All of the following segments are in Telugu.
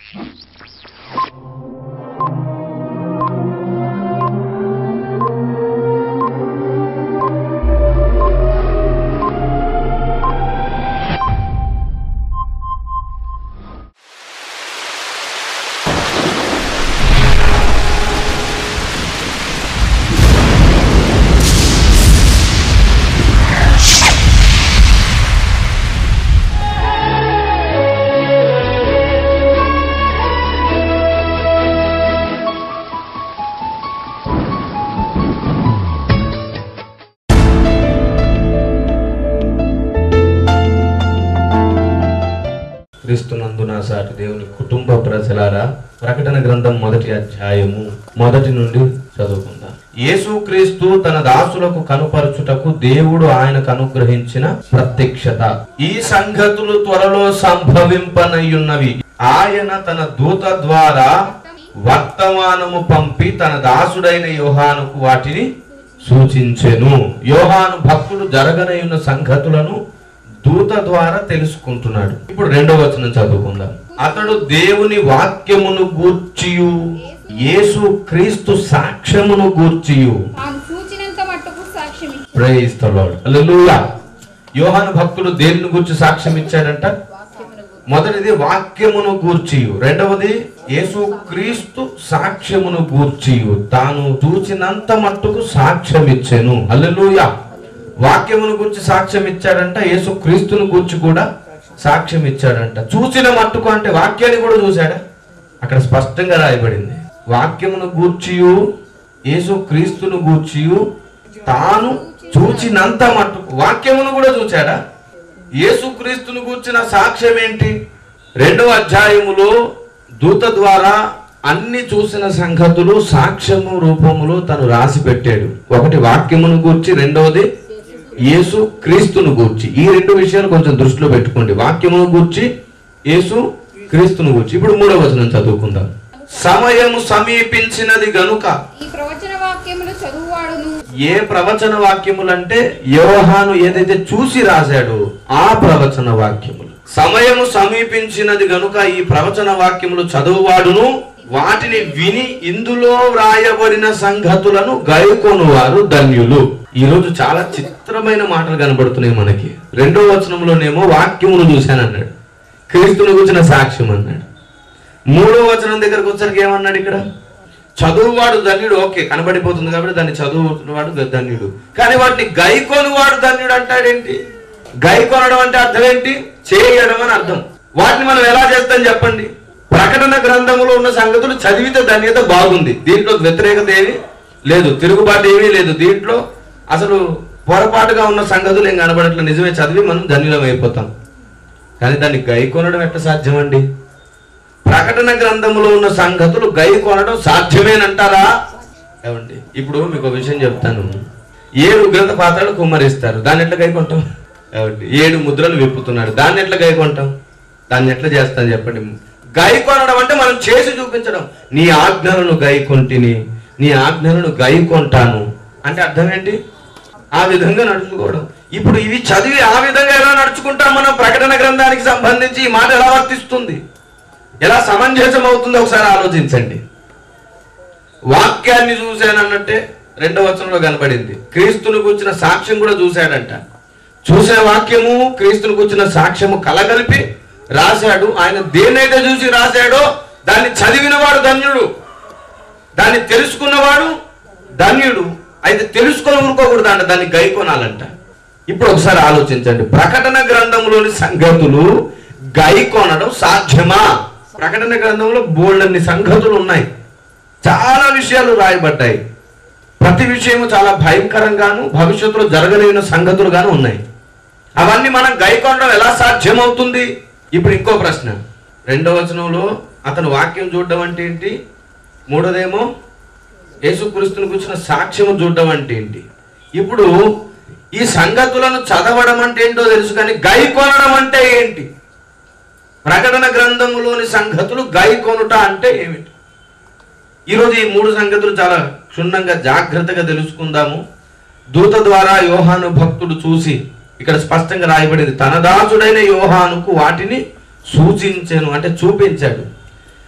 క్రీస్తునందు నా సాటి దేవుని కుటుంబ ప్రజలారా ప్రకటన గ్రంథం మొదటి అధ్యాయము మొదటి నుండి చదువుకుందాం యేసుక్రీస్తు తన దాసులకు కనుపరచుటకు దేవుడు ఆయనకు అనుగ్రహించిన ప్రత్యక్షత ఈ సంగతులు త్వరలో సంభవింపనయ్యున్నవి ఆయన తన దూత ద్వారా వర్తమానము పంపి తన దాసుడైన యోహానుకు వాటిని సూచించెను యోహాను భక్తుడు జరగనయున్న సంగతులను దూత ద్వారా తెలుసుకుంటున్నాడు ఇప్పుడు రెండవ వచనం చదువుకుందాం అతడు దేవుని వాక్యమును గూర్చియు యేసు క్రీస్తు సాక్ష్యమును గూర్చియు తాను చూచినంత మట్టుకు సాక్ష్యం ఇచ్చాడు. ప్రైజ్ ద లార్డ్ హల్లెలూయా యోహాను భక్తుడు దేనిని గూర్చి సాక్ష్యం ఇచ్చాడంట మొదటిది వాక్యమును గూర్చియు రెండవది యేసు క్రీస్తు సాక్ష్యమును గూర్చియు తాను చూచినంత మట్టుకు సాక్ష్యం ఇచ్చాను హల్లెలూయా వాక్యమును గూర్చి సాక్ష్యం ఇచ్చాడంట యేసు క్రీస్తును గూర్చి కూడా సాక్ష్యం ఇచ్చాడంట చూసిన మట్టుకు అంటే వాక్యాన్ని కూడా చూశాడా అక్కడ స్పష్టంగా రాయబడింది వాక్యమును గూర్చియు యేసు క్రీస్తును గూర్చియు తాను చూచినంత మట్టుకు వాక్యమును కూడా చూచాడా యేసుక్రీస్తును గూర్చిన సాక్ష్యం ఏంటి రెండవ అధ్యాయములో దూత ద్వారా అన్ని చూసిన సంగతులు సాక్ష్యము రూపములో తను రాసి పెట్టాడు ఒకటి వాక్యమును గూర్చి రెండవది యేసు క్రీస్తును గూర్చి ఈ రెండు విషయాలు కొంచెం దృష్టిలో పెట్టుకోండి వాక్యమును గూర్చి యేసు క్రీస్తును గూర్చి ఇప్పుడు మూడవ వచనం చదువుకుందాం సమయము సమీపించినది గనుక ఈ ప్రవచన వాక్యములు చదువువాడును ఏ ప్రవచన వాక్యములంటే యోహాను ఏదైతే చూసి రాశాడో ఆ ప్రవచన వాక్యములు సమయము సమీపించినది గనుక ఈ ప్రవచన వాక్యములు చదువువాడును వాటిని విని ఇందులో వ్రాయబడిన సంగతులను గైకొనువారు ధన్యులు ఈ రోజు చాలా చిత్రమైన మాటలు కనబడుతున్నాయి మనకి రెండో వచనంలోనేమో వాక్యమును చూశానన్నాడు క్రీస్తుని గురించిన సాక్ష్యం అన్నాడు మూడో వచనం దగ్గరకు వచ్చరికి ఏమన్నాడు ఇక్కడ చదువువాడు ధన్యుడు ఓకే కనబడిపోతుంది కాబట్టి దాన్ని చదువువాడు ధన్యుడు కానీ వాటిని గైకోను వాడు ధన్యుడు అంటాడేంటి గైకొనడం అంటే అర్థం ఏంటి చేయడం అని అర్థం వాటిని మనం ఎలా చేస్తాం చెప్పండి ప్రకటన గ్రంథంలో ఉన్న సంగతులు చదివితే ధన్యత బాగుంది దీంట్లో వ్యతిరేకత ఏమి లేదు తిరుగుబాటు ఏమీ లేదు దీంట్లో అసలు పొరపాటుగా ఉన్న సంగతులు ఏం కనబడట్లేదు నిజమే చదివి మనం ధన్యులం అయిపోతాం కానీ దాన్ని గైకొనడం ఎట్లా సాధ్యమండి ప్రకటన గ్రంథంలో ఉన్న సంగతులు గై కొనడం సాధ్యమేనంటారా ఏమండి ఇప్పుడు మీకు ఒక విషయం చెప్తాను ఏడు గ్రంథ పాత్రలు కుమ్మరిస్తారు దాన్ని ఎట్లా గై కొంటాం ఏమండి ఏడు ముద్రలు విప్పుతున్నాడు దాన్ని ఎట్లా గై కొంటాం దాన్ని ఎట్లా చేస్తాను చెప్పండి గై కొనడం అంటే మనం చేసి చూపించడం నీ ఆజ్ఞలను గై కొంటిని నీ ఆజ్ఞలను గై కొంటాను అంటే అర్థం ఏంటి ఆ విధంగా నడుచుకోవడం ఇప్పుడు ఇవి చదివి ఆ విధంగా ఎలా నడుచుకుంటాం మనం ప్రకటన గ్రంథానికి సంబంధించి ఈ మాట ఎలా వర్తిస్తుంది ఎలా సమంజసం అవుతుందో ఒకసారి ఆలోచించండి వాక్యాన్ని చూశానన్నట్టే రెండవ వచనంలో కనబడింది క్రీస్తుని కూర్చిన సాక్ష్యం కూడా చూశాడంట చూసిన వాక్యము క్రీస్తుని కూర్చిన సాక్ష్యము కలగలిపి రాశాడు ఆయన దేన్నైతే చూసి రాశాడో దాన్ని చదివినవాడు ధన్యుడు దాన్ని తెలుసుకున్నవాడు ధన్యుడు అయితే తెలుసుకొని ఊరుకోకూడదు అంట దాన్ని గైకొనాలంట ఇప్పుడు ఒకసారి ఆలోచించండి ప్రకటన గ్రంథంలోని సంగతులు గైకొనడం సాధ్యమా ప్రకటన గ్రంథంలో బోల్డన్ని సంగతులు ఉన్నాయి చాలా విషయాలు రాయబడ్డాయి ప్రతి విషయము చాలా భయంకరంగాను భవిష్యత్తులో జరగలేని సంగతులుగాను ఉన్నాయి అవన్నీ మనం గైకొనడం ఎలా సాధ్యమవుతుంది ఇప్పుడు ఇంకో ప్రశ్న రెండవ వచనంలో అతను వాక్యం చూడడం అంటే ఏంటి మూడోదేమో యేసుక్రీస్తుని కూర్చున్న సాక్ష్యము చూడడం అంటే ఏంటి ఇప్పుడు ఈ సంగతులను చదవడం అంటే ఏంటో తెలుసు కానీ గైకొనడం అంటే ఏంటి ప్రకటన గ్రంథములోని సంగతులు గైకొనుట అంటే ఏమిటి ఈరోజు ఈ మూడు సంగతులు చాలా క్షుణ్ణంగా జాగ్రత్తగా తెలుసుకుందాము దూత ద్వారా యోహాను భక్తుడు చూసి ఇక్కడ స్పష్టంగా రాయబడింది తన దాసుడైన యోహానుకు వాటిని సూచించాను అంటే చూపించాడు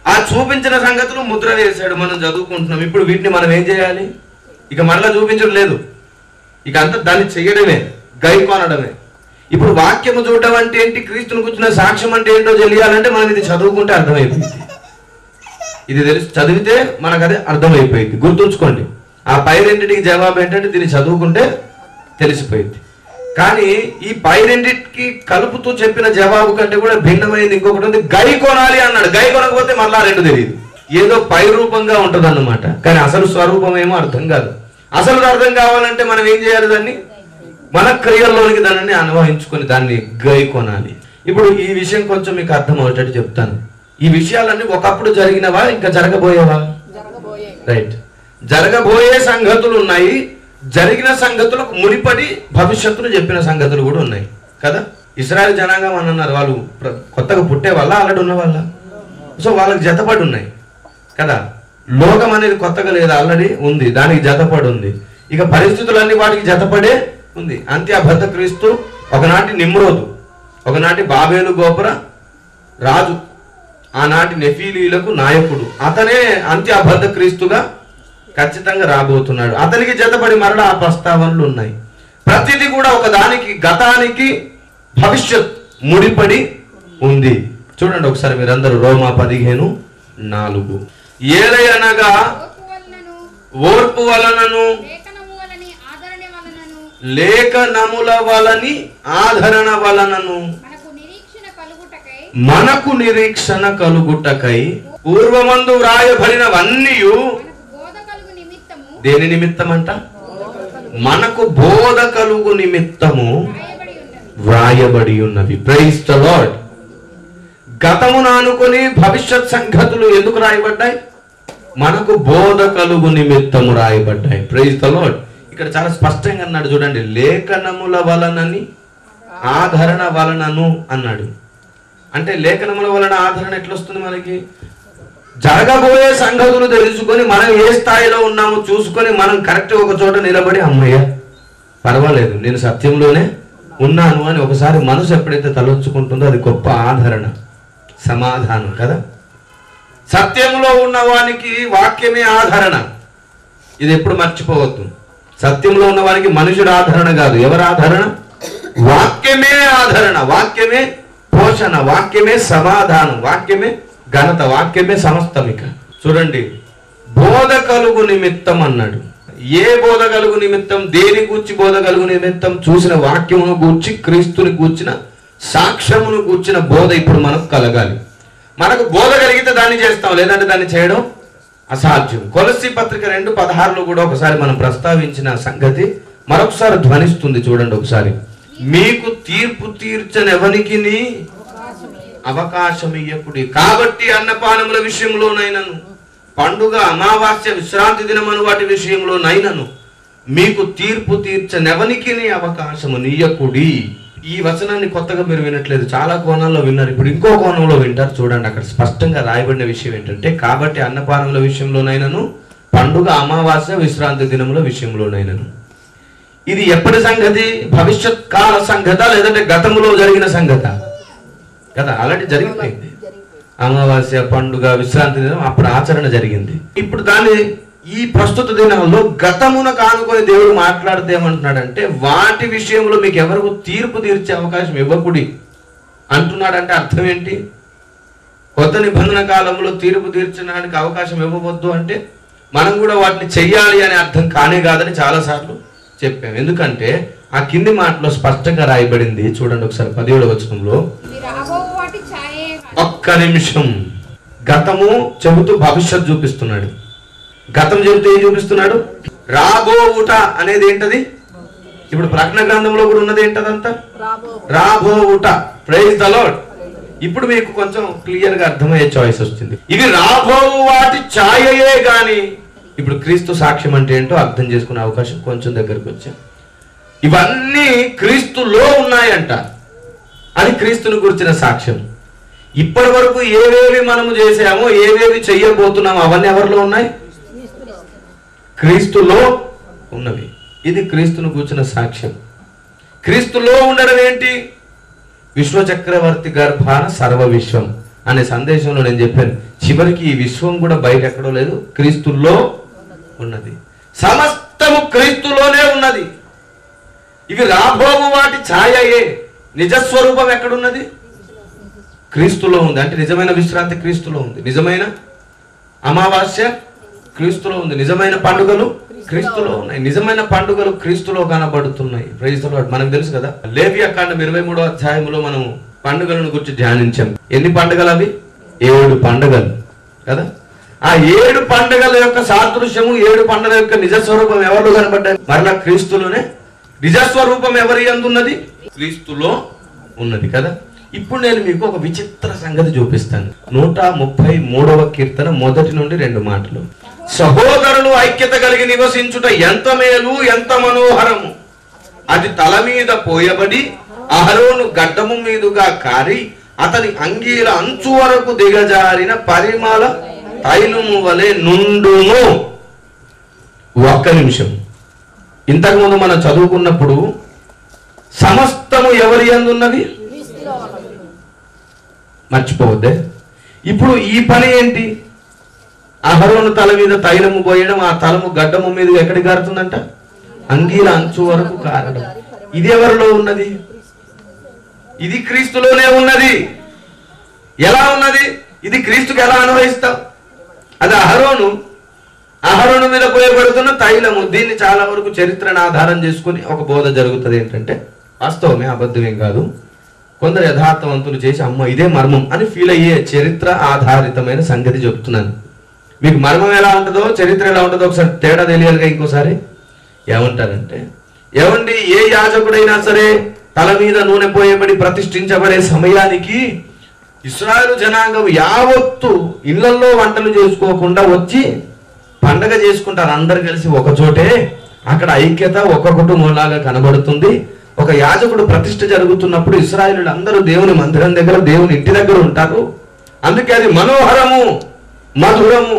ఆ చూపించిన సంగతులు ముద్ర వేశాడు మనం చదువుకుంటున్నాం ఇప్పుడు వీటిని మనం ఏం చేయాలి ఇక మరలా చూపించడం లేదు ఇక అంతా దాన్ని చేయడమే గైకొనడమే ఇప్పుడు వాక్యము చూడటం అంటే ఏంటి క్రీస్తుని కూర్చున్న సాక్ష్యం అంటే ఏంటో తెలియాలంటే మనం ఇది చదువుకుంటే అర్థమైపోయింది ఇది తెలిసి చదివితే మనకు అదే అర్థమైపోయింది గుర్తుంచుకోండి ఆ పై రెండింటికి జవాబు ఏంటంటే దీన్ని చదువుకుంటే తెలిసిపోయింది కానీ ఈ పై రెండింటికి కలుపుతూ చెప్పిన జవాబు కంటే కూడా భిన్నమైనది ఇంకొకటి ఉంది గై కొనాలి అన్నాడు గై కొనకపోతే మళ్ళా రెండు తెలియదు ఏదో పై రూపంగా ఉంటది కానీ అసలు స్వరూపం ఏమో అర్థం కాదు అసలు అర్థం కావాలంటే మనం ఏం చేయాలి దాన్ని మన క్రియల్లోనికి దానిని అనుభవించుకొని దాన్ని గై కొనాలి ఇప్పుడు ఈ విషయం కొంచెం మీకు అర్థం అవుతాడు చెప్తాను ఈ విషయాలన్నీ ఒకప్పుడు జరిగినవా ఇంకా జరగబోయేవా రైట్ జరగబోయే సంగతులు ఉన్నాయి జరిగిన సంగతులకు ముడిపడి భవిష్యత్తును చెప్పిన సంగతులు కూడా ఉన్నాయి కదా ఇస్రాయల్ జనాంగం అని అన్నారు వాళ్ళు ప్ర- కొత్తగా పుట్టే వాళ్ళ ఆల్రెడీ ఉన్న వాళ్ళ సో వాళ్ళకి జతపడి ఉన్నాయి కదా లోకం అనేది కొత్తగా లేదు ఆల్రెడీ ఉంది దానికి జతపడి ఉంది ఇక పరిస్థితులన్నీ వాటికి జతపడే ఉంది అంత్య అబద్ధ క్రీస్తు ఒకనాటి నిమ్రోదు ఒకనాటి బాబేలు గోపుర రాజు ఆనాటి నెఫీలీలకు నాయకుడు అతనే అంత్య అబద్ధ క్రీస్తుగా ఖచ్చితంగా రాబోతున్నాడు అతనికి జతపడి మరలా ఆ ప్రస్తావనలు ఉన్నాయి ప్రతిదీ కూడా ఒక దానికి గతానికి భవిష్యత్ ముడిపడి ఉంది చూడండి ఒకసారి మీరందరూ రోమా పదిహేను నాలుగు ఏలయనగా ఓర్పు వలనను ఓర్పు వలనను లేఖనము వలని ఆదరణ వలనను లేఖనముల వలని ఆదరణ వలనను మనకు నిరీక్షణ కలుగుటకై మనకు నిరీక్షణ కలుగుటకై పూర్వమందు వ్రాయబడినవన్నీ మనకు బోధ కలుగు నిమిత్తము దేని నిమిత్తం అంట మనకు బోధ కలుగు నిమిత్తము రాయబడి ఉన్నది వ్రాయబడి ఉన్నవి ప్రైజ్ ద లార్డ్ గతమును అనుకుని భవిష్యత్ సంగతులు ఎందుకు రాయబడ్డాయి మనకు బోధ కలుగు నిమిత్తము రాయబడ్డాయి ప్రైజ్ ద లార్డ్ ఇక్కడ చాలా స్పష్టంగా అన్నాడు చూడండి లేఖనముల వలనని ఆదరణ వలనను అన్నాడు అంటే లేఖనముల వలన ఆదరణ ఎట్లొస్తుంది మనకి జరగబోయే సంగతులు తెలుసుకొని మనం ఏ స్థాయిలో ఉన్నామో చూసుకొని మనం కరెక్ట్ ఒక చోట నిలబడి అమ్మయ్య పర్వాలేదు నేను సత్యంలోనే ఉన్నాను అని ఒకసారి మనసు ఎప్పుడైతే తలొచ్చుకుంటుందో అది గొప్ప ఆదరణ సమాధానం కదా సత్యంలో ఉన్న వానికి వాక్యమే ఆదరణ ఇది ఎప్పుడు మర్చిపోవద్దు సత్యంలో ఉన్న వారికి మనుషుడు ఆదరణ కాదు ఎవరు ఆదరణ వాక్యమే ఆదరణ వాక్యమే పోషణ వాక్యమే సమాధానం వాక్యమే ఘనత వాక్యమే సమస్తమిక చూడండి బోధ కలుగు నిమిత్తం అన్నాడు ఏ బోధ కలుగు నిమిత్తం దేని గూర్చి బోధ కలుగు నిమిత్తం చూసిన వాక్యమును గూర్చి క్రీస్తుని గూర్చిన సాక్ష్యమును గూర్చిన బోధ ఇప్పుడు మనకు కలగాలి మనకు బోధ కలిగితే దాన్ని చేస్తాం లేదంటే దాన్ని చేయడం అసాధ్యం కొలసి పత్రిక రెండు పదహారులో కూడా ఒకసారి మనం ప్రస్తావించిన సంగతి మరొకసారి ధ్వనిస్తుంది చూడండి ఒకసారి మీకు తీర్పు తీర్చనెవనికి అవకాశం ఇయ్యకుడి కాబట్టి అన్నపానముల విషయంలోనైనను పండుగ అమావాస్య విశ్రాంతి దినమను వాటి విషయంలోనైనను మీకు తీర్పు తీర్చనెవనికి అవకాశము నీయకుడి ఈ వచనాన్ని కొత్తగా మీరు వినట్లేదు చాలా కోణాల్లో విన్నారు ఇప్పుడు ఇంకో కోణంలో వింటారు చూడండి అక్కడ స్పష్టంగా రాయబడిన విషయం ఏంటంటే కాబట్టి అన్నపానముల విషయంలోనైనను పండుగ అమావాస్య విశ్రాంతి దినముల విషయంలోనైనను ఇది ఎప్పటి సంగతి భవిష్యత్ కాల సంగత లేదంటే గతంలో జరిగిన సంగత కదా అలాంటి జరిగిపోయింది అమావాస్య పండుగ విశ్రాంతి దినం అప్పుడు ఆచరణ జరిగింది ఇప్పుడు దాన్ని ఈ ప్రస్తుత దినాల్లో గతమున కానుకొని దేవుడు మాట్లాడితే ఏమంటున్నాడంటే వాటి విషయంలో మీకు ఎవరికి తీర్పు తీర్చే అవకాశం ఇవ్వకుడి అంటున్నాడంటే అర్థం ఏంటి కొత్త నిబంధన కాలంలో తీర్పు తీర్చడానికి అవకాశం ఇవ్వవద్దు అంటే మనం కూడా వాటిని చెయ్యాలి అనే అర్థం కానే కాదని చాలాసార్లు చెప్పాం ఎందుకంటే ఆ కింది మాటలో స్పష్టంగా రాయబడింది చూడండి ఒకసారి పదిహేడు వచనంలో ఇది రాబో వాటి ఛాయే కాదు. ఒక్క నిమిషం గతము చెబుతూ భవిష్యత్ చూపిస్తున్నాడు గతం చెబుతూ ఏం చూపిస్తున్నాడు రాబోవుట అనేది ఏంటది ఇప్పుడు ప్రకటన గ్రంథంలో కూడా ఉన్నది ఏంటదంతా రాబోవుట ప్రైజ్ ద లార్డ్ ఇప్పుడు మీకు కొంచెం క్లియర్ గా అర్థమయ్యే చాయిస్ వస్తుంది ఇది రాబో వాటి ఛాయయే గాని ఇప్పుడు క్రీస్తు సాక్ష్యం అంటే ఏంటో అర్థం చేసుకునే అవకాశం కొంచెం దగ్గరకు వచ్చాం ఇవన్నీ క్రీస్తులో ఉన్నాయంట అది క్రీస్తుని గురించిన సాక్ష్యం ఇప్పటి వరకు ఏవేవి మనము చేసామో ఏవేవి చెయ్యబోతున్నామో అవన్నీ ఎవరిలో ఉన్నాయి క్రీస్తులో ఉన్నవి ఇది క్రీస్తును కూర్చున్న సాక్ష్యం క్రీస్తులో ఉండడం ఏంటి విశ్వచక్రవర్తి గర్భాన సర్వ విశ్వం అనే సందేశంలో నేను చెప్పాను చివరికి ఈ విశ్వం కూడా బయట ఎక్కడో లేదు క్రీస్తుల్లో ఉన్నది సమస్తము క్రీస్తులోనే ఉన్నది ఇవి రాబోవు వాటి ఛాయయే నిజస్వరూపం ఎక్కడున్నది క్రీస్తులో ఉంది అంటే నిజమైన విశ్రాంతి క్రీస్తులో ఉంది నిజమైన అమావాస్య క్రీస్తులో ఉంది నిజమైన పండుగలు క్రీస్తులో ఉన్నాయి నిజమైన పండుగలు క్రీస్తులో కనబడుతున్నాయి ప్రైజ్ ద లార్డ్. మనకు తెలుసు కదా లేవియా కాండం ఇరవై మూడో అధ్యాయంలో మనం పండుగలను గురించి ధ్యానించాం ఎన్ని పండుగలు అవి ఏడు పండుగలు కదా ఆ ఏడు పండుగల యొక్క సాదృశ్యము ఏడు పండుగల యొక్క నిజ స్వరూపం ఎవరిలో కనబడ్డాయి మరలా క్రీస్తులోనే నిజ స్వరూపం ఎవరి అందున్నది క్రీస్తులో ఉన్నది కదా ఇప్పుడు నేను మీకు ఒక విచిత్ర సంగతి చూపిస్తాను నూట ముప్పై మూడవ కీర్తన మొదటి నుండి రెండు మాటలు సహోదరులు ఐక్యత కలిగి నివసించుట ఎంత మేలు ఎంత మనోహరము అది తల మీద పోయబడి అహరోను గడ్డము మీదుగా కారి అతని అంగీల అంచు వరకు దిగజారిన పరిమళ తైలము వలె నుండును ఒక్క నిమిషం ఇంతకుముందు మనం చదువుకున్నప్పుడు సమస్తము ఎవరి అందున్నది మర్చిపోవద్దే ఇప్పుడు ఈ పని ఏంటి అహరోను తల మీద తైలము పోయడం ఆ తలము గడ్డము మీద ఎక్కడికి కారుతుందంట అంగీల అంచు వరకు కారడం ఇది ఎవరిలో ఉన్నది ఇది క్రీస్తులోనే ఉన్నది ఎలా ఉన్నది ఇది క్రీస్తుకి ఎలా అనుభవిస్తాం అది అహరోను అహరోను మీద పోయబడుతున్న తైలము దీన్ని చాలా వరకు చరిత్రను ఆధారం చేసుకుని ఒక బోధ జరుగుతుంది ఏంటంటే వాస్తవమే అబద్ధమేం కాదు కొందరు యథార్థవంతులు చేసి అమ్మ ఇదే మర్మం అని ఫీల్ అయ్యే చరిత్ర ఆధారితమైన సంగతి చెప్తున్నాను మీకు మర్మం ఎలా ఉంటుందో చరిత్ర ఎలా ఉంటుందో ఒకసారి తేడా తెలియాలిగా ఇంకోసారి ఏమంటారంటే ఏమండి ఏ యాజకుడైనా సరే తల మీద నూనె పోయబడి ప్రతిష్ఠించబడే సమయానికి ఇస్రాయలు జనాంగం యావత్తు ఇళ్లలో వంటలు చేసుకోకుండా వచ్చి పండగ చేసుకుంటారు అందరు కలిసి ఒక చోటే అక్కడ ఐక్యత ఒక కుటుంబంలాగా కనబడుతుంది ఒక యాజకుడు ప్రతిష్ఠ జరుగుతున్నప్పుడు ఇస్రాయలు అందరూ దేవుని మందిరం దగ్గర దేవుని ఇంటి దగ్గర ఉంటారు అందుకే అది మనోహరము మధురము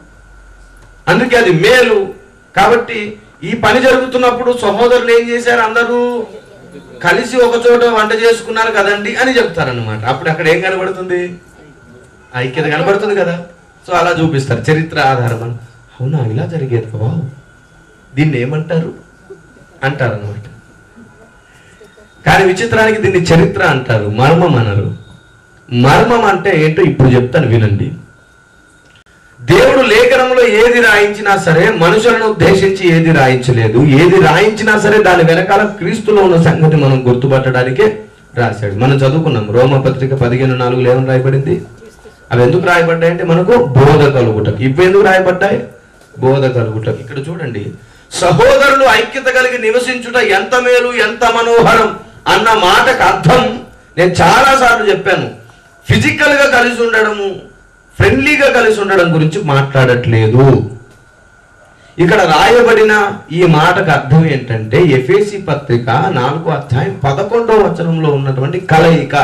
అందుకే అది మేలు కాబట్టి ఈ పని జరుగుతున్నప్పుడు సహోదరులు ఏం చేశారు అందరూ కలిసి ఒక చోట వంట చేసుకున్నారు కదండి అని చెప్తారన్నమాట అప్పుడు అక్కడ ఏం కనబడుతుంది ఐక్యత కనబడుతుంది కదా సో అలా చూపిస్తారు చరిత్ర ఆధారం అని అవునా ఇలా జరిగేది బాబు దీన్ని ఏమంటారు అంటారు అనమాట కానీ విచిత్రానికి దీన్ని చరిత్ర అంటారు మర్మం అనరు మర్మం అంటే ఏంటో ఇప్పుడు చెప్తాను వినండి దేవుడు లేఖనంలో ఏది రాయించినా సరే మనుషులను ఉద్దేశించి ఏది రాయించలేదు ఏది రాయించినా సరే దాని వెనకాల క్రీస్తులో ఉన్న సంగతి మనం గుర్తుపట్టడానికే రాశాడు మనం చదువుకున్నాం రోమపత్రిక పదిహేను నాలుగులో ఏమని రాయబడింది అవి ఎందుకు రాయబడ్డాయంటే మనకు బోధ కలుగుటకు ఇవి ఎందుకు రాయబడ్డాయి బోధ కలుగుటకు ఇక్కడ చూడండి సహోదరులు ఐక్యత కలిగి నివసించుట ఎంత మేలు ఎంత మనోహరం అన్న మాటకు అర్థం నేను చాలా సార్లు చెప్పాను ఫిజికల్ గా కలిసి ఉండడము ఫ్రెండ్లీగా కలిసి ఉండడం గురించి మాట్లాడట్లేదు ఇక్కడ రాయబడిన ఈ మాటకు అర్థం ఏంటంటే ఎఫేసి పత్రిక నాలుగో అధ్యాయం పదకొండవ వచనంలో ఉన్నటువంటి కలయిక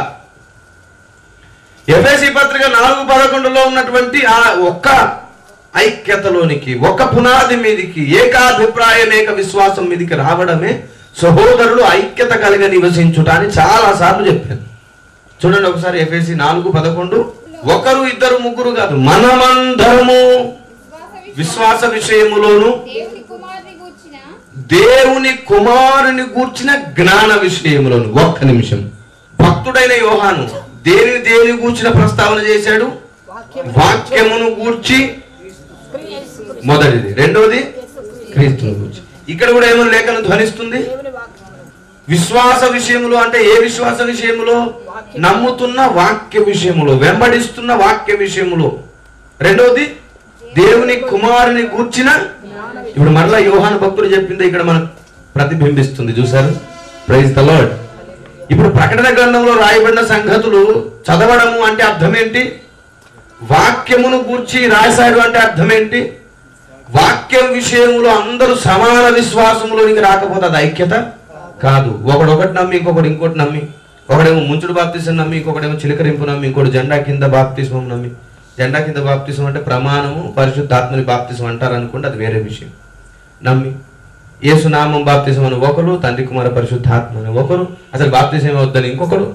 ఎఫేసి పత్రిక నాలుగు పదకొండులో ఉన్నటువంటి ఆ ఒక్క ఐక్యతలోనికి ఒక పునాది మీదికి ఏకాభిప్రాయం ఏక విశ్వాసం మీదికి రావడమే సహోదరులు ఐక్యత కలిగి నివసించుట అని చాలా సార్లు చెప్పాను చూడండి ఒకసారి ఎఫ్ఎసి నాలుగు పదకొండు ఒకరు ఇద్దరు ముగ్గురు కాదు మనమందరము విశ్వాస విషయం విశ్వాస విషయములోను దేవుని కుమారుని గూర్చిన దేవుని కుమారుని గూర్చిన జ్ఞాన విషయములను ఒక్క నిమిషం భక్తుడైన యోహాను దేనిని దేని గూర్చిన ప్రస్తావన చేశాడు వాక్యమును గూర్చి మొదటిది రెండవది క్రీస్తును గూర్చి ఇక్కడ కూడా ఏమో లేఖను ధ్వనిస్తుంది విశ్వాస విషయములో అంటే ఏ విశ్వాస విషయములో నమ్ముతున్న వాక్య విషయములో వెంబడిస్తున్న వాక్య విషయములో రెండవది దేవుని కుమారుని గూర్చిన ఇప్పుడు మరలా యోహాను భక్తుడు చెప్పింది ఇక్కడ మనకు ప్రతిబింబిస్తుంది చూసారు ప్రైజ్ ద లార్డ్ ఇప్పుడు ప్రకటన గ్రంథంలో రాయబడిన సంగతులు చదవడము అంటే అర్థం ఏంటి వాక్యమును గూర్చి రాశాడు అంటే అర్థం ఏంటి వాక్యం విషయంలో అందరూ సమాన విశ్వాసములోనికి రాకపోతే అది ఐక్యత కాదు ఒకడు ఒకటి నమ్మి ఇంకొకటి ఇంకోటి నమ్మి ఒకడేమో ముంచుడు బాప్తిసం నమ్మి ఇంకొకడేమో చిలకరింపు నమ్మి ఇంకోటి జెండా కింద బాప్తిసం నమ్మి జెండా కింద బాప్తిసం అంటే ప్రమాణము పరిశుద్ధాత్మని బాప్తిసం అంటారు అనుకుంటే అది వేరే విషయం నమ్మి యేసునామం బాప్తిసం అని ఒకరు తండ్రి కుమార పరిశుద్ధాత్మ అని ఒకరు అసలు బాప్తిసం వద్దని ఇంకొకరు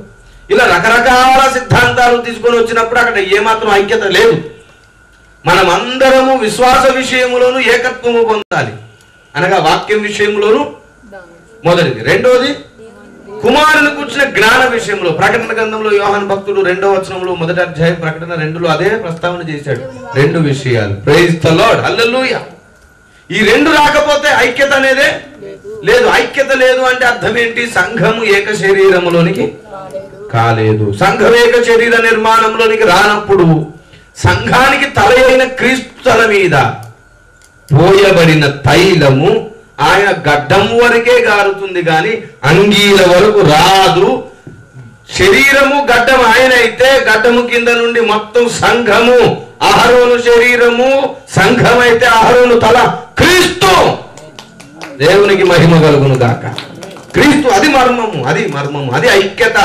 ఇలా రకరకాల సిద్ధాంతాలు తీసుకొని వచ్చినప్పుడు అక్కడ ఏమాత్రం ఐక్యత లేదు మనం అందరము విశ్వాస విషయములోను ఏకత్వము పొందాలి అనగా వాక్యం విషయంలోను మొదటిది రెండోది కుమారుని కూర్చున్న జ్ఞాన విషయంలో ప్రకటన గ్రంథంలో యోహాన్ భక్తుడు రెండో వచనంలో మొదటి అధ్యాయం ప్రకటన రెండులో అదే ప్రస్తావన చేశాడు రెండు విషయాలు ప్రైజ్ ద లార్డ్ హల్లెలూయా ఈ రెండు రాకపోతే ఐక్యత అనేదే లేదు ఐక్యత లేదు అంటే అర్థం ఏంటి సంఘము ఏక శరీరములోనికి కాలేదు సంఘం ఏక శరీర నిర్మాణంలోనికి రానప్పుడు సంఘానికి తల అయిన క్రీస్తు తల మీద పోయబడిన తైలము ఆయన గడ్డం వరకే గారుతుంది గాని అంగీల వరకు రాదు శరీరము గడ్డం ఆయన అయితే గడ్డము కింద నుండి మొత్తం సంఘము అహరోను శరీరము సంఘం అయితే అహరోను తల క్రీస్తు దేవునికి మహిమ కలుగును గాక క్రీస్తు అది మర్మము అది మర్మము అది ఐక్యత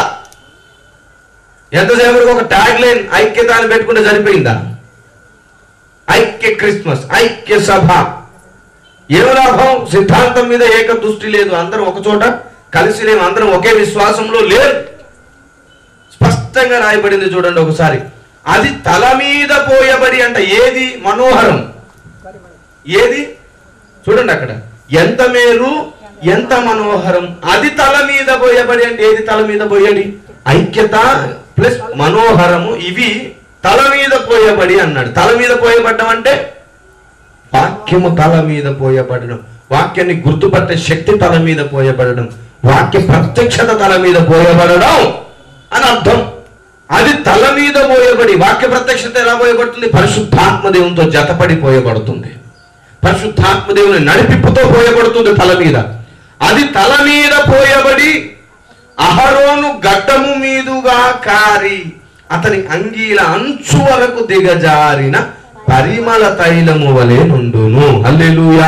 ఎంతసేపటికి ఒక ట్యాగ్ లైన్ ఐక్యత అని పెట్టుకుంటే సరిపోయిందా ఐక్య క్రిస్మస్ ఐక్య సభ ఏం లాభం సిద్ధాంతం మీద ఏక దృష్టి లేదు అందరం ఒక చోట కలిసి లేము అందరం ఒకే విశ్వాసంలో లేరు స్పష్టంగా రాయబడింది చూడండి ఒకసారి అది తల మీద పోయబడి అంట ఏది మనోహరం ఏది చూడండి అక్కడ ఎంత మేలు ఎంత మనోహరం అది తల మీద పోయబడి అంటే ఏది తల మీద పోయడి ఐక్యత ప్లస్ మనోహరము ఇవి తల మీద పోయబడి అన్నాడు తల మీద పోయబడ్డం అంటే వాక్యము తల మీద పోయబడడం వాక్యాన్ని గుర్తుపట్టే శక్తి తల మీద పోయబడడం వాక్య ప్రత్యక్షత తల మీద పోయబడడం అని అర్థం అది తల మీద పోయబడి వాక్య ప్రత్యక్షత ఎలా పోయబడుతుంది పరిశుద్ధాత్మ దేవునితో జతపడి పోయబడుతుంది పరిశుద్ధాత్మ దేవుని నడిపింపుతో పోయబడుతుంది తల మీద అది తల మీద పోయబడి అహరోను గడ్డము మీదుగా కారి అతని అంగీల అంచు వరకు దిగజారిన పరిమళ తైలము వలె నుండును హల్లెలూయా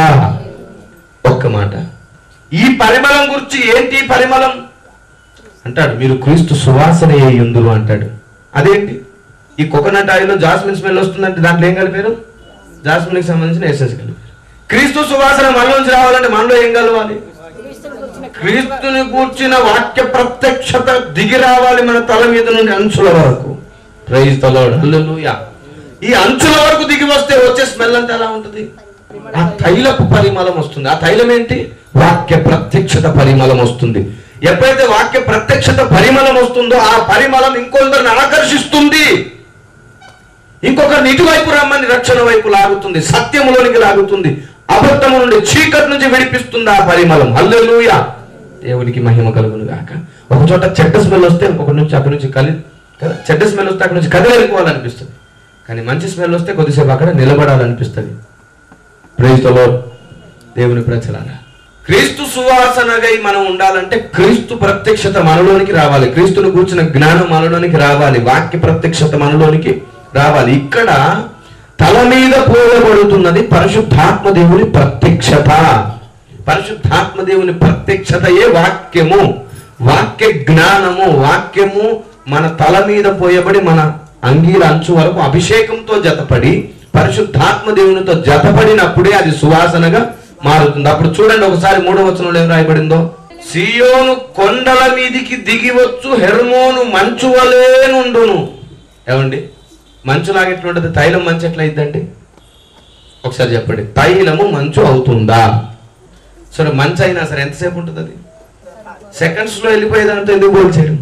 ఒక్క మాట ఈ పరిమళం గురించి ఏంటి పరిమళం అంటాడు మీరు క్రీస్తు సువాసన ఉందురు అంటాడు అదేంటి ఈ కోకోనట్ ఆయిల్లో జాస్మిన్ స్మెల్ వస్తుందంటే దాంట్లో ఏం కలిపారు జాస్మిన్కి సంబంధించిన ఎసెన్స్ కలిపారు క్రీస్తు సువాసన మనలోంచి రావాలంటే మనలో ఏం కలవాలి క్రీస్తుని కూర్చిన వాక్య ప్రత్యక్షత దిగి రావాలి మన తల మీద నుండి అంచుల వరకు ప్రైజ్ తలోడ్ హల్లెలూయా ఈ అంచుల వరకు దిగి వస్తే వచ్చే స్మెల్ అంతా ఎలా ఉంటుంది ఆ తైలపు పరిమళం వస్తుంది ఆ తైలం ఏంటి వాక్య ప్రత్యక్షత పరిమళం వస్తుంది ఎప్పుడైతే వాక్య ప్రత్యక్షత పరిమళం వస్తుందో ఆ పరిమళం ఇంకొందరిని ఆకర్షిస్తుంది ఇంకొకరిని ఇటువైపు రమ్మని రక్షణ వైపు లాగుతుంది సత్యములోనికి లాగుతుంది అబద్ధము నుండి చీకటి నుంచి విడిపిస్తుంది ఆ పరిమళం హల్లెలూయా దేవునికి మహిమ కలుగును గాక ఒక చోట చెడ్డ స్మెల్ వస్తే ఇంకొకటి నుంచి అక్కడి నుంచి కలి కదా చెడ్డ స్మెల్ వస్తే అక్కడి నుంచి కదలెళ్ళిపోవాలనిపిస్తుంది కానీ మంచి స్మెల్ వస్తే కొద్దిసేపు అక్కడ నిలబడాలనిపిస్తుంది ప్రేస్తలో దేవుని ప్రచలారా క్రీస్తు సువాసనగై మనం ఉండాలంటే క్రీస్తు ప్రత్యక్షత మనలోనికి రావాలి క్రీస్తుని కూర్చున్న జ్ఞానం మనలోనికి రావాలి వాక్య ప్రత్యక్షత మనలోనికి రావాలి ఇక్కడ తల మీద పోయబడుతున్నది పరిశుద్ధాత్మ దేవుని ప్రత్యక్షత పరిశుద్ధాత్మ దేవుని ప్రత్యక్షతయే వాక్యము వాక్య జ్ఞానము వాక్యము మన తల మీద పోయబడి మన అంగీల అంచు వరకు అభిషేకంతో జతపడి పరిశుద్ధాత్మ దేవునితో జతపడినప్పుడే అది సువాసనగా మారుతుంది అప్పుడు చూడండి ఒకసారి మూడవ వచనంలో ఏం రాయబడిందో సియోను కొండల మీదికి దిగివచ్చు హెర్మోను మంచు వలే నుండును ఏమండి మంచులాగా ఎట్లుంటది తైలం మంచు ఎట్లా అయిద్దండి ఒకసారి చెప్పండి తైలము మంచు అవుతుందా సరే మంచు అయినా సరే ఎంతసేపు ఉంటుంది అది సెకండ్స్ లో వెళ్ళిపోయేదాంతో ఎందుకు పోల్చాడు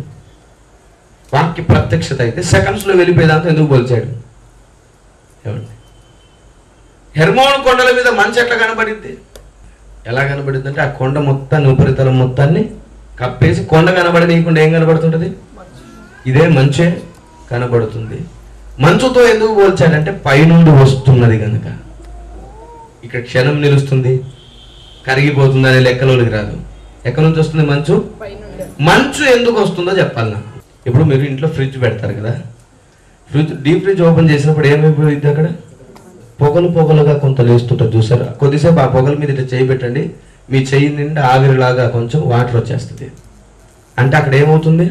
వాక్య ప్రత్యక్షత అయితే సెకండ్స్ లో వెళ్ళిపోయేదాంతో ఎందుకు పోల్చాడు ఏమండి హెర్మోన్ కొండల మీద మంచు ఎట్లా కనబడింది ఎలా కనబడింది అంటే ఆ కొండ మొత్తాన్ని ఉపరితలం మొత్తాన్ని కప్పేసి కొండ కనబడనీయకుండా ఏం కనబడుతుంటది ఇదే మంచే కనబడుతుంది మంచుతో ఎందుకు పోల్చాడంటే పైనుండి వస్తున్నది కనుక ఇక్కడ క్షణం నిలుస్తుంది కరిగిపోతుంది అనే లెక్కలోనికి రాదు ఎక్కడి నుంచి వస్తుంది మంచు మంచు ఎందుకు వస్తుందో చెప్పాలి నాకు ఇప్పుడు మీరు ఇంట్లో ఫ్రిడ్జ్ పెడతారు కదా ఫ్రిడ్జ్ డీప్ ఫ్రిడ్జ్ ఓపెన్ చేసినప్పుడు ఏమైపోయింది అక్కడ పొగలు పొగలుగా కొంత లేస్తుంటుంది చూసారా కొద్దిసేపు ఆ పొగల మీద ఇట్లా చేయి పెట్టండి మీ చెయ్యి నిండా ఆవిరిలాగా కొంచెం వాటర్ వచ్చేస్తుంది అంటే అక్కడ ఏమవుతుంది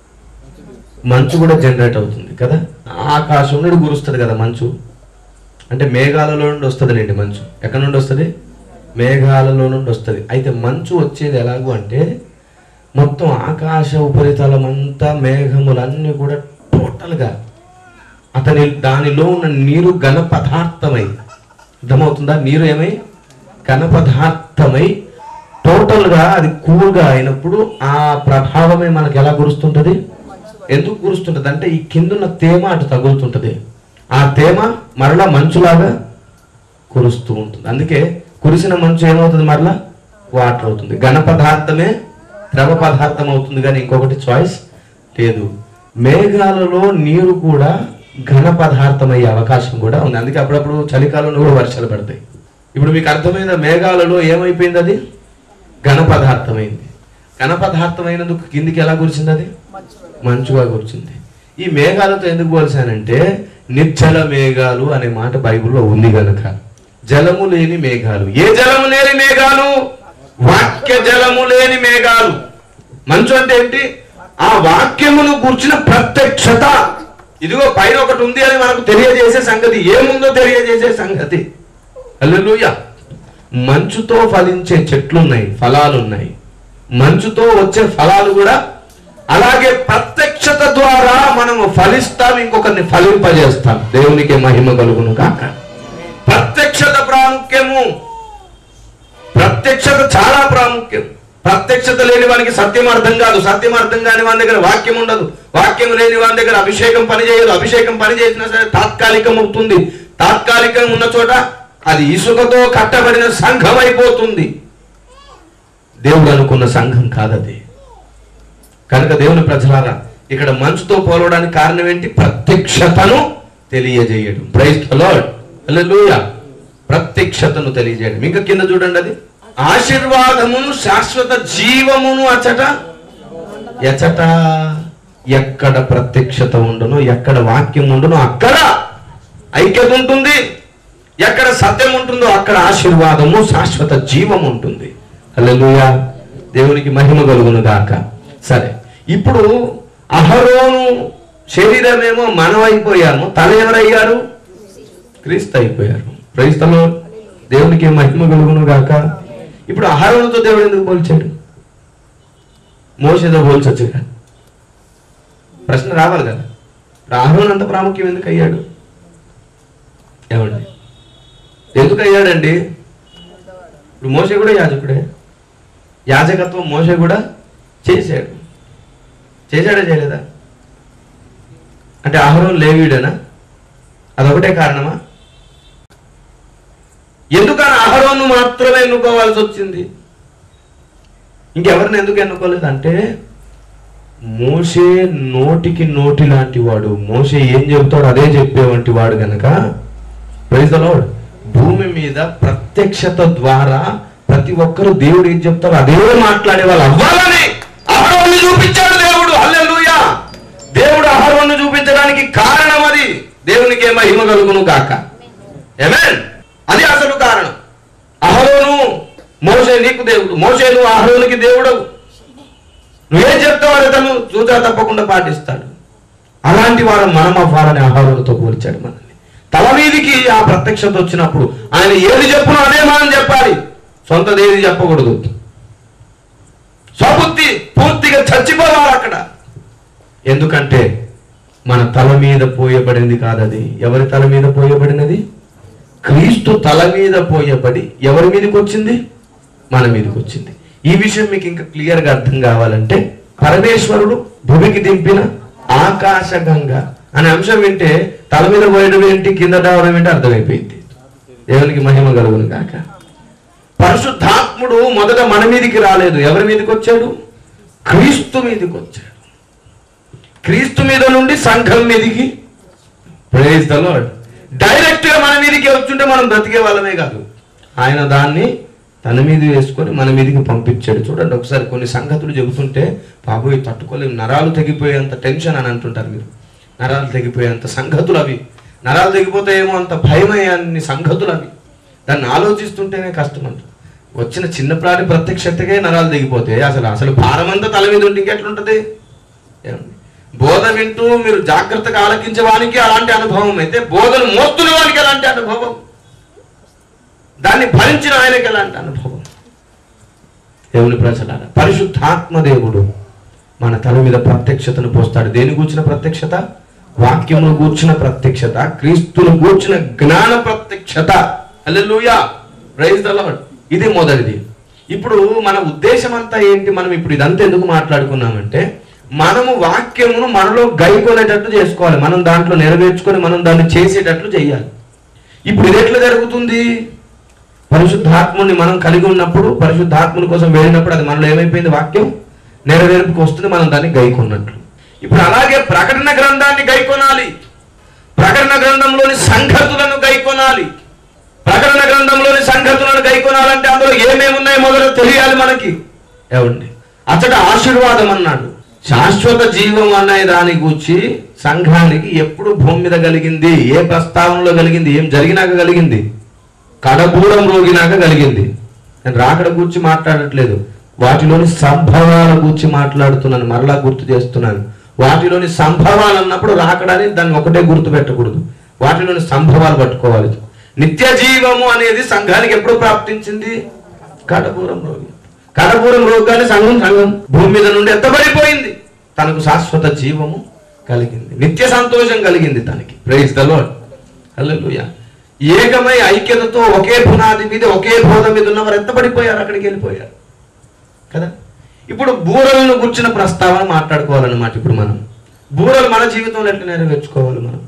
మంచు కూడా జనరేట్ అవుతుంది కదా ఆకాశం నుండి కురుస్తుంది కదా మంచు అంటే మేఘాలలో నుండి వస్తుందిలేండి మంచు ఎక్కడ నుండి వస్తుంది మేఘాలలో నుండి వస్తుంది అయితే మంచు వచ్చేది ఎలాగూ అంటే మొత్తం ఆకాశ ఉపరితలం అంతా మేఘములన్నీ కూడా టోటల్గా అతని దానిలో ఉన్న నీరు ఘన పదార్థమై అర్థమవుతుందా నీరు ఏమై ఘన పదార్థమై టోటల్గా అది కూల్గా అయినప్పుడు ఆ ప్రభావమే మనకు ఎలా కురుస్తుంటది ఎందుకు కురుస్తుంటది అంటే ఈ కిందున్న తేమ అటు తగులుతుంటది ఆ తేమ మరలా మంచులాగా కురుస్తూ ఉంటుంది అందుకే కురిసిన మంచు ఏమవుతుంది మరలా వాటర్ అవుతుంది ఘన పదార్థమే ద్రవ పదార్థం అవుతుంది కానీ ఇంకొకటి చాయిస్ లేదు మేఘాలలో నీరు కూడా ఘన పదార్థం అయ్యే అవకాశం కూడా ఉంది అందుకే అప్పుడప్పుడు చలికాలంలో కూడా వర్షాలు పడతాయి ఇప్పుడు మీకు అర్థమైన మేఘాలలో ఏమైపోయింది అది ఘన పదార్థమైంది ఘన పదార్థమైనందుకు కిందికి ఎలా కురిసింది అది మంచుగా కూర్చుంది ఈ మేఘాలతో ఎందుకు పోల్చానంటే నిర్జల మేఘాలు అనే మాట బైబిల్లో ఉంది గనుక జలము లేని మేఘాలు ఏ జలము లేని మేఘాలు వాక్య జలము లేని మేఘాలు మంచు అంటే ఏంటి ఆ వాక్యమును కూర్చిన ప్రత్యక్షత ఇదిగో పైన ఒకటి ఉంది అని మనకు తెలియజేసే సంగతి ఏముందో తెలియజేసే సంగతి హల్లెలూయా మంచుతో ఫలించే చెట్లు ఉన్నాయి ఫలాలు ఉన్నాయి మంచుతో వచ్చే ఫలాలు కూడా అలాగే ప్రత్యక్షత ద్వారా మనము ఫలిస్తాం ఇంకొకరిని ఫలింపజేస్తాం దేవునికి మహిమ కలుగును కాక ప్రత్యక్షత ప్రాముఖ్యము ప్రత్యక్షత చాలా ప్రాముఖ్యం ప్రత్యక్షత లేని వానికి సత్యం అర్థం కాదు సత్యం అర్థం కాని వాని దగ్గర వాక్యం ఉండదు వాక్యం లేని వాని దగ్గర అభిషేకం పనిచేయదు అభిషేకం పని చేసినా సరే తాత్కాలికం అవుతుంది తాత్కాలికం ఉన్న చోట అది ఇసుకతో కట్టబడిన సంఘం అయిపోతుంది దేవుడు అనుకున్న సంఘం కాదది కనుక దేవుని ప్రజలారా ఇక్కడ మంచుతో పోలవడానికి కారణం ఏంటి ప్రత్యక్షతను తెలియజేయడం ప్రైజ్ లార్డ్ హల్లెలూయా ప్రత్యక్షతను తెలియజేయడం ఇంకా కింద చూడండి అది ఆశీర్వాదమును శాశ్వత జీవమును అచట ఎచట ఎక్కడ ప్రత్యక్షత ఉండునో ఎక్కడ వాక్యం ఉండునో అక్కడ ఐక్యత ఉంటుంది ఎక్కడ సత్యం ఉంటుందో అక్కడ ఆశీర్వాదము శాశ్వత జీవం ఉంటుంది హల్లెలూయా దేవునికి మహిమ కలుగును గాక సరే ఇప్పుడు అహరోను శరీరమేమో మనం అయిపోయాము తల ఎవరయ్యారు క్రీస్తు అయిపోయారు క్రైస్తలో దేవునికి మహిమ కలుగును గాక ఇప్పుడు అహరోనుతో దేవుడు ఎందుకు పోల్చాడు మోసేతో పోల్చొచ్చుగా ప్రశ్న రావాలి కదా ఇప్పుడు అహరోన్ అంత ప్రాముఖ్యం ఎందుకు అయ్యాడు ఏమండి ఎందుకు అయ్యాడండి ఇప్పుడు మోసే కూడా యాజకుడే యాజకత్వం మోసే కూడా చేశాడు చేశాడా చేయలేదా అంటే అహరోన్ లేవీడనా అదొకటే కారణమా ఎందుకని అహరోను మాత్రమే ఎన్నుకోవాల్సి వచ్చింది ఇంకెవరిని ఎందుకు ఎన్నుకోలేదు అంటే మోసే నోటికి నోటి లాంటి వాడు మోసే ఏం చెబుతాడో అదే చెప్పేవంటి వాడు గనక ప్రైజ్ లార్డ్ భూమి మీద ప్రత్యక్షత ద్వారా ప్రతి ఒక్కరు దేవుడు ఏం చెప్తారో అదే మాట్లాడే వాళ్ళు అవ్వాలని అహరోన్ని చూపించాడు దేవుడు హల్లెలూయా దేవుడు అహరోన్ని చూపించడానికి కారణం అది దేవునికి ఏ మహిమ కలుగును కాక ఏమేన్ అది అసలు కారణం అహరోను మోసే నీకు దేవుడు మోసే నువ్వు అహరోనికి దేవుడు నువ్వేం చెప్తావు అది తను చూచా తప్పకుండా పాటిస్తాడు అలాంటి వారు మనం అవ్వాలని అహరోనుతో పోల్చాడు మనల్ని తల మీదికి ఆ ప్రత్యక్షత వచ్చినప్పుడు ఆయన ఏది చెప్పునో అదే మనం చెప్పాలి సొంతది ఏది చెప్పకూడదు స్వబుద్ధి పూర్తిగా చచ్చిపోవాలి అక్కడ ఎందుకంటే మన తల మీద పోయబడింది కాదది ఎవరి తల మీద పోయబడినది క్రీస్తు తల మీద పోయబడి ఎవరి మీదకి వచ్చింది మన మీదకి వచ్చింది ఈ విషయం మీకు ఇంకా క్లియర్ గా అర్థం కావాలంటే పరమేశ్వరుడు భూమికి దింపిన ఆకాశ గంగ అనే అంశం వింటే తల మీద పోయడం ఏంటి కింద రావడం ఏంటి అర్థమైపోయింది దేవునికి మహిమ కలుగును కాక పరిశుద్ధాత్ముడు మొదట మన మీదికి రాలేదు ఎవరి మీదకి వచ్చాడు క్రీస్తు మీదకి వచ్చాడు క్రీస్తు మీద నుండి సంఘం మీదికి ప్రేజ్ ద లార్డ్ డైరెక్ట్ గా మన మీదకి వచ్చుంటే మనం బ్రతికే వాళ్ళమే కాదు ఆయన దాన్ని తన మీద వేసుకొని మన మీదకి పంపించాడు చూడండి ఒకసారి కొన్ని సంగతులు చెబుతుంటే బాబోయ్ తట్టుకోలేము నరాలు తెగిపోయేంత టెన్షన్ అని అంటుంటారు మీరు నరాలు తెగిపోయేంత సంగతులు అవి నరాలు తెగిపోతాయేమో అంత భయమయ్యాన్ని సంగతులు అవి దాన్ని ఆలోచిస్తుంటేనే కష్టం అంట వచ్చిన చిన్న ప్రాణి ప్రత్యక్షతకే నరాలు తెగిపోతే అసలు అసలు భారమంతా తల మీద ఉంటే ఇంకెట్లుంటది ఏమండి? బోధ వింటూ మీరు జాగ్రత్తగా ఆలకించే వానికి అలాంటి అనుభవం అయితే బోధను మోస్తున్న వానికి ఎలాంటి అనుభవం దాన్ని భరించిన ఆయనకి ఎలాంటి అనుభవం దేవుని ప్రజలారా పరిశుద్ధాత్మ దేవుడు మన తల మీద ప్రత్యక్షతను పోస్తాడు దేని కూర్చిన ప్రత్యక్షత వాక్యమును కూర్చిన ప్రత్యక్షత క్రీస్తును కూర్చిన జ్ఞాన ప్రత్యక్షత హల్లెలూయా ప్రైజ్ ద లార్డ్ ఇది మొదటిది ఇప్పుడు మన ఉద్దేశం అంతా ఏంటి మనం ఇప్పుడు ఇదంతా ఎందుకు మాట్లాడుకున్నామంటే మనము వాక్యమును మనలో గైకొనేటట్టు చేసుకోవాలి మనం దాంట్లో నెరవేర్చుకొని మనం దాన్ని చేసేటట్లు చేయాలి ఇప్పుడు ఇది ఎట్లా జరుగుతుంది పరిశుద్ధాత్ముని మనం కలిగి ఉన్నప్పుడు పరిశుద్ధాత్ముని కోసం వెళ్ళినప్పుడు అది మనలో ఏమైపోయింది వాక్యం నెరవేర్పుకు వస్తుంది మనం దాన్ని గైకొన్నట్లు ఇప్పుడు అలాగే ప్రకటన గ్రంథాన్ని గైకొనాలి ప్రకటన గ్రంథంలోని సంగతులను గైకొనాలి ప్రకటన గ్రంథంలోని సంగతులను గైకొనాలంటే అందులో ఏమేమి ఉన్నాయో మొదలు తెలియాలి మనకి ఏమండి అతడు ఆశీర్వాదం అన్నాడు శాశ్వత జీవం అనే దాని గూర్చి సంఘానికి ఎప్పుడు భూమి మీద కలిగింది ఏ ప్రస్తావనలో కలిగింది ఏం జరిగినాక కలిగింది కడబూరం రోగినాక కలిగింది నేను రాకడ గురించి మాట్లాడట్లేదు వాటిలోని సంభవాల గురించి మాట్లాడుతున్నాను మరలా గుర్తు చేస్తున్నాను వాటిలోని సంభవాలు అన్నప్పుడు రాకడని దాన్ని ఒకటే గుర్తు పెట్టకూడదు వాటిలోని సంభవాలు పట్టుకోవాలి నిత్య జీవము అనేది సంఘానికి ఎప్పుడు ప్రాప్తించింది కడబూరం రోగి కడబూరం రోగాన్ని సంఘం సంఘం భూమి మీద నుండి ఎత్తబడిపోయింది తనకు శాశ్వత జీవము కలిగింది నిత్య సంతోషం కలిగింది తనకి ప్రైజ్ ద లార్డ్ హల్లెలూయా ఏకమై ఐక్యతతో ఒకే పునాది మీద ఒకే బోధ మీద ఉన్నవారు ఎత్తబడిపోయారు అక్కడికి వెళ్ళిపోయారు కదా ఇప్పుడు బూరలను గుర్చిన ప్రస్తావన మాట్లాడుకోవాలన్నమాట ఇప్పుడు మనం బూరలు మన జీవితంలో ఎట్లా నెరవేర్చుకోవాలి మనం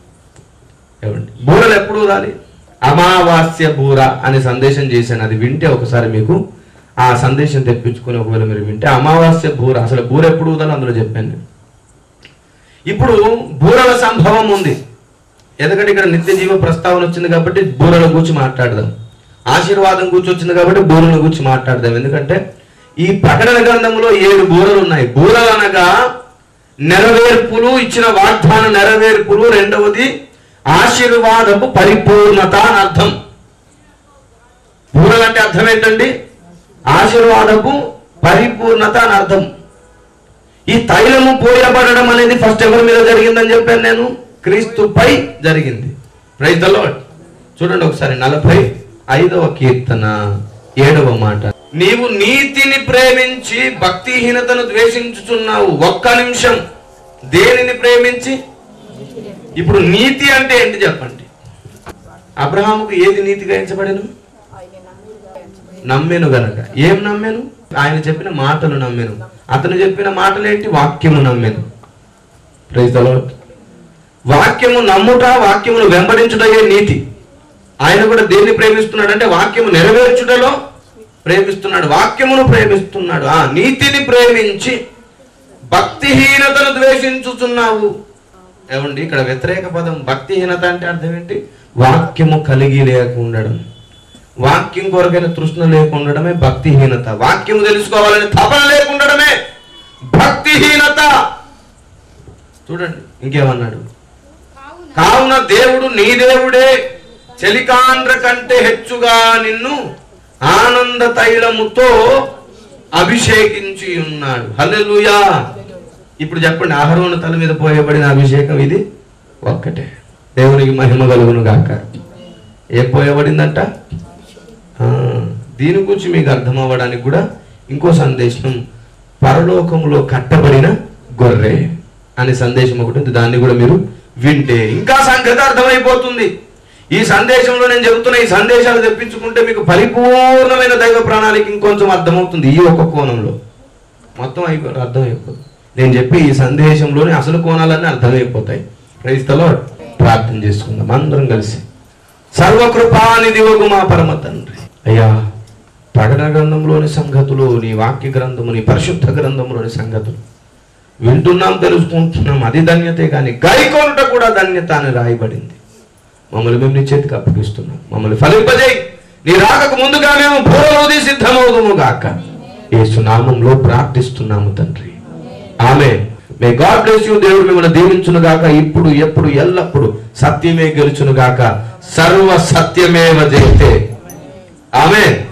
ఏమండి బూరలు ఎప్పుడు ఊదాలి అమావాస్య బూర అనే సందేశం చేశాను అది వింటే ఒకసారి మీకు ఆ సందేశం తెప్పించుకొని ఒకవేళ మీరు వింటే అమావాస్య బూర అసలు బూర ఎప్పుడు ఊదాలో అందులో చెప్పాను నేను ఇప్పుడు బూరల సంభవం ఉంది ఎందుకంటే ఇక్కడ నిత్య జీవ ప్రస్తావన వచ్చింది కాబట్టి బూరల గురించి మాట్లాడదాం ఆశీర్వాదం గురించి వచ్చింది కాబట్టి బూరల గురించి మాట్లాడదాం ఎందుకంటే ఈ ప్రకటన గ్రంథంలో ఏడు బూరలు ఉన్నాయి బూరలు అనగా నెరవేర్పులు ఇచ్చిన వాగ్దాన నెరవేర్పులు రెండవది ఆశీర్వాదపు పరిపూర్ణత అని అర్థం బూరలు అంటే అర్థం ఏంటండి ఆశీర్వాదపు పరిపూర్ణత అని అర్థం ఈ తైలము పోయబడడం అనేది ఫస్ట్ ఎవరి మీద జరిగిందని చెప్పాను నేను క్రీస్తుపై జరిగింది ప్రైజ్ ద లార్డ్ చూడండి ఒకసారి నలభై ఐదవ కీర్తన ఏడవ మాట నీవు నీతిని ప్రేమించి భక్తిహీనతను ద్వేషించుచున్నావు ఒక్క నిమిషం దేనిని ప్రేమించి ఇప్పుడు నీతి అంటే ఏంటి చెప్పండి అబ్రహాముకు ఏది నీతి గ్రహించబడను నమ్మెను గనక ఏం నమ్మెను ఆయన చెప్పిన మాటలు నమ్మెను అతను చెప్పిన మాటలు ఏంటి వాక్యము నమ్మెను ప్రైజ్ ద లార్డ్ వాక్యము నమ్ముట వాక్యమును వెంబడించుటయే నీతి ఆయన కూడా దేన్ని ప్రేమిస్తున్నాడు అంటే వాక్యము నెరవేర్చుటలో ప్రేమిస్తున్నాడు వాక్యమును ప్రేమిస్తున్నాడు ఆ నీతిని ప్రేమించి భక్తిహీనతను ద్వేషించుతున్నావు ఏమండి ఇక్కడ వ్యతిరేక పదం భక్తిహీనత అంటే అర్థం ఏంటి వాక్యము కలిగి లేకుండడం వాక్యం కొరకైన తృష్ణ లేకుండడమే భక్తిహీనత వాక్యము తెలుసుకోవాలని తపన లేకుండడమే భక్తిహీనత చూడండి ఇంకేమన్నాడు కావున కావున దేవుడు నీ దేవుడే చెలికాండ్ర కంటే హెచ్చుగా నిన్ను ఆనంద తైలముతో అభిషేకించి ఉన్నాడు హల్లెలూయా ఇప్పుడు చెప్పండి ఆహరోను తల మీద పోయబడిన అభిషేకం ఇది ఒక్కటే దేవునికి మహిమ కలుగును గాక ఏ పోయబడిందంట ఆ, దీని గురించి మీకు అర్థం అవ్వడానికి కూడా ఇంకో సందేశం పరలోకంలో కట్టబడిన గొర్రె అనే సందేశం ఒకటి ఉంది దాన్ని కూడా మీరు వింటే ఇంకా సంగతి అర్థమైపోతుంది ఈ సందేశంలో నేను చెబుతున్న ఈ సందేశాలు తెప్పించుకుంటే మీకు పరిపూర్ణమైన దైవ ప్రణాళిక ఇంకొంచెం అర్థమవుతుంది ఈ ఒక్క కోణంలో మొత్తం అయిపో అర్థమైపోతుంది నేను చెప్పి ఈ సందేశంలోని అసలు కోణాలన్నీ అర్థమైపోతాయి క్రైస్తలో ప్రార్థన చేసుకుందాం అందరం కలిసి సర్వకృపానిధి ఒక మా పరమ తండ్రి అయ్యా ప్రకటన గ్రంథంలోని సంగతులు నీ వాక్య గ్రంథము నీ పరిశుద్ధ గ్రంథంలోని సంగతులు వింటున్నాం తెలుసుకుంటున్నాం అది ధన్యతే కానీ గైకొనుట కూడా ధన్యత అని రాయబడింది మమ్మల్ని మేము నీ చేతికి అప్పగిస్తున్నాం మమ్మల్ని ఫలింపజేయి నీ రాకకు ముందుగా మేము పూర్వోది సిద్ధమవుదుము గాక యేసు నామంలో ప్రార్థిస్తున్నాము తండ్రి ఆమె మే గాడ్ బ్లెస్ యూ దేవుడు మిమ్మల్ని దీవించును గాక ఇప్పుడు ఎప్పుడు ఎల్లప్పుడు సత్యమే గెలుచును గాక సర్వ సత్యమేవ జయతే ఆమె